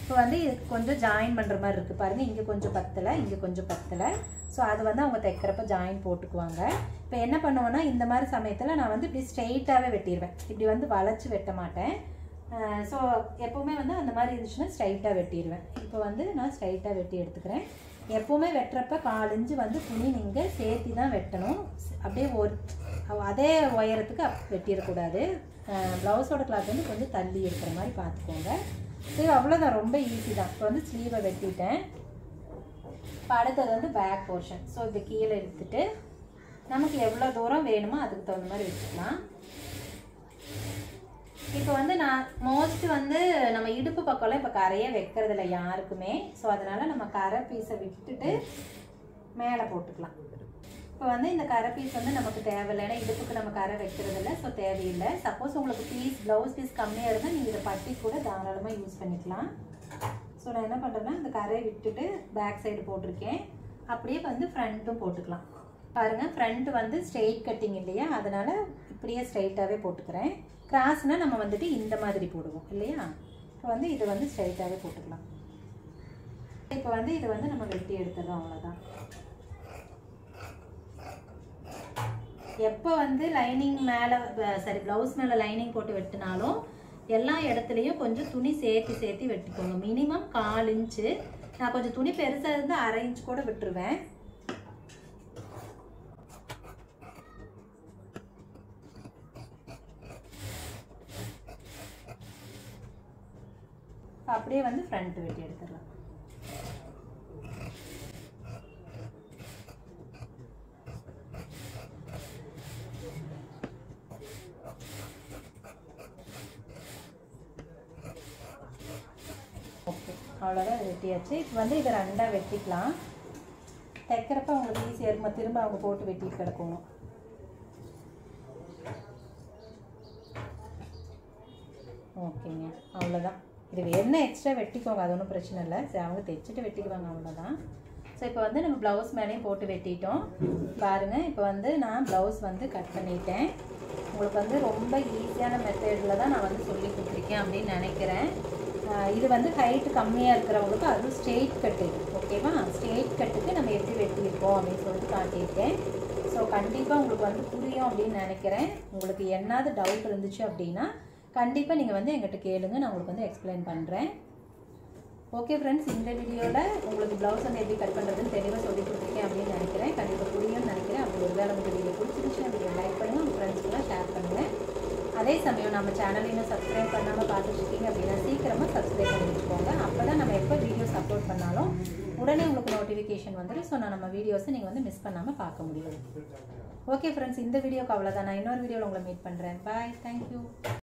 இப்போ வந்து இதுக்கு கொஞ்சம் ஜாயின் பண்ணுற மாதிரி இருக்குது பாருங்கள் இங்கே கொஞ்சம் பத்தலை இங்கே கொஞ்சம் பத்தலை ஸோ அது வந்து அவங்க தைக்கிறப்ப ஜாயின் போட்டுக்குவாங்க இப்போ என்ன பண்ணுவேன்னா இந்த மாதிரி சமயத்தில் நான் வந்து இப்படி ஸ்ட்ரெயிட்டாகவே வெட்டிடுவேன் இப்படி வந்து வளைச்சி வெட்ட மாட்டேன் ஸோ எப்போவுமே வந்து அந்த மாதிரி இருந்துச்சுன்னா ஸ்ட்ரைட்டாக வெட்டிடுவேன் இப்போ வந்து நான் ஸ்ட்ரைட்டாக வெட்டி எடுத்துக்கிறேன் எப்போவுமே வெட்டுறப்ப கால் இன்ச்சு வந்து துணி நீங்கள் சேர்த்தி தான் வெட்டணும் அப்படியே ஒரு அதே உயரத்துக்கு அப் வெட்டிடக்கூடாது ப்ளவுஸோட கிளாத் வந்து கொஞ்சம் தள்ளி இருக்கிற மாதிரி பார்த்துக்கோங்க இது அவ்வளோதான் ரொம்ப ஈஸி தான் இப்போ வந்து ஸ்லீவை வெட்டிட்டேன் இப்போ அடுத்தது வந்து பேக் போர்ஷன் ஸோ இது கீழே எடுத்துட்டு நமக்கு எவ்வளோ தூரம் வேணுமோ அதுக்கு தகுந்த மாதிரி வச்சுக்கலாம் இப்போ வந்து நான் மோஸ்ட் வந்து நம்ம இடுப்பு பக்கம்லாம் இப்போ கரையே வைக்கிறதில்ல யாருக்குமே ஸோ அதனால் நம்ம கரை பீஸை விட்டுட்டு மேலே போட்டுக்கலாம் இப்போ வந்து இந்த கரை பீஸ் வந்து நமக்கு தேவையில்லை ஏன்னா இடுப்புக்கு நம்ம கரை வைக்கிறதில்ல ஸோ தேவையில்லை சப்போஸ் உங்களுக்கு பீஸ் ப்ளவுஸ் பீஸ் கம்மியாக இருந்தால் நீங்கள் இதை பட்டி கூட தாராளமாக யூஸ் பண்ணிக்கலாம் ஸோ நான் என்ன பண்ணுறேன்னா இந்த கரையை விட்டுட்டு பேக் சைடு போட்டிருக்கேன் அப்படியே வந்து ஃப்ரண்ட்டும் போட்டுக்கலாம் பாருங்கள் ஃப்ரண்ட் வந்து ஸ்ட்ரெயிட் கட்டிங் இல்லையா அதனால் இப்படியே ஸ்ட்ரைட்டாகவே போட்டுக்கிறேன் கிராஸ்னால் நம்ம வந்துட்டு இந்த மாதிரி போடுவோம் இல்லையா இப்போ வந்து இது வந்து ஸ்ட்ரைட்டாகவே போட்டுக்கலாம் இப்போ வந்து இது வந்து நம்ம வெட்டி எடுத்துடுறோம் அவ்வளோதான் எப்போ வந்து லைனிங் மேலே சரி ப்ளவுஸ் மேலே லைனிங் போட்டு வெட்டினாலும் எல்லா இடத்துலையும் கொஞ்சம் துணி சேர்த்து சேர்த்து வெட்டிக்கோங்க மினிமம் கால் இன்ச்சு நான் கொஞ்சம் துணி பெருசாக இருந்து அரை இன்ச் கூட விட்டுருவேன் அப்படியே வந்து ஃப்ரண்ட் வெட்டி எடுத்துடலாம் ஓகே அவ்வளோதான் வெட்டியாச்சு இப்போ வந்து இதை ரெண்டாக வெட்டிக்கலாம் தைக்கிறப்ப அவங்களுக்கு ஈஸியாக இருக்கும் திரும்ப அவங்க போட்டு வெட்டிட்டு கிடக்கணும் ஓகேங்க அவ்வளோதான் இது வேணும்னா எக்ஸ்ட்ரா வெட்டிக்கோங்க அது ஒன்றும் பிரச்சனை இல்லை சரி அவங்க தைச்சிட்டு வெட்டிக்குவாங்க அவ்வளோதான் ஸோ இப்போ வந்து நம்ம ப்ளவுஸ் மேலேயும் போட்டு வெட்டிட்டோம் பாருங்கள் இப்போ வந்து நான் ப்ளவுஸ் வந்து கட் பண்ணிட்டேன் உங்களுக்கு வந்து ரொம்ப ஈஸியான மெத்தடில் தான் நான் வந்து சொல்லி கொடுத்துருக்கேன் அப்படின்னு நினைக்கிறேன் ஆஹ் இது வந்து ஹைட் கம்மியாக இருக்கிறவங்களுக்கு அதுவும் ஸ்ட்ரெயிட் கட்டு ஓகேவா ஸ்ட்ரெயிட் கட்டுக்கு நம்ம எப்படி வெட்டியிருக்கோம் அப்படின்னு சொல்லிட்டு காட்டியிருக்கேன் ஸோ கண்டிப்பாக உங்களுக்கு வந்து புரியும் அப்படின்னு நினைக்கிறேன் உங்களுக்கு என்னது டவுட் இருந்துச்சு அப்படின்னா கண்டிப்பாக நீங்கள் வந்து எங்கிட்ட கேளுங்க நான் உங்களுக்கு வந்து எக்ஸ்பிளைன் பண்ணுறேன் ஓகே ஃப்ரெண்ட்ஸ் இந்த வீடியோவில் உங்களுக்கு ப்ளவுஸ் வந்து எப்படி கட் பண்ணுறதுன்னு தெளிவாக சொல்லி கொடுத்துருக்கேன் அப்படின்னு நினைக்கிறேன் கண்டிப்பாக புரியும்னு நினைக்கிறேன் அப்படி ஒரு வேலை உங்களுக்கு வீடியோ பிடிச்சிருந்துச்சு வீடியோ லைக் பண்ணுங்கள் உங்கள் ஃப்ரெண்ட்ஸ்க்குலாம் ஷேர் பண்ணுங்கள் அதே சமயம் நம்ம சேனல் இன்னும் சப்ஸ்கிரைப் பண்ணாமல் பார்த்துட்டு இருக்கீங்க அப்படின்னா சீக்கிரமாக சப்ஸ்கிரைப் பண்ணி வச்சுக்கோங்க அப்போ தான் நம்ம எப்போ வீடியோஸ் அப்லோட் பண்ணாலும் உடனே உங்களுக்கு நோட்டிஃபிகேஷன் வந்துடும் ஸோ நான் நம்ம வீடியோஸை நீங்கள் வந்து மிஸ் பண்ணாமல் பார்க்க முடியும் ஓகே ஃப்ரெண்ட்ஸ் இந்த வீடியோக்கு அவ்வளோதான் நான் இன்னொரு வீடியோவில் உங்களை மீட் பண்ணுறேன் பாய் தேங்க்யூ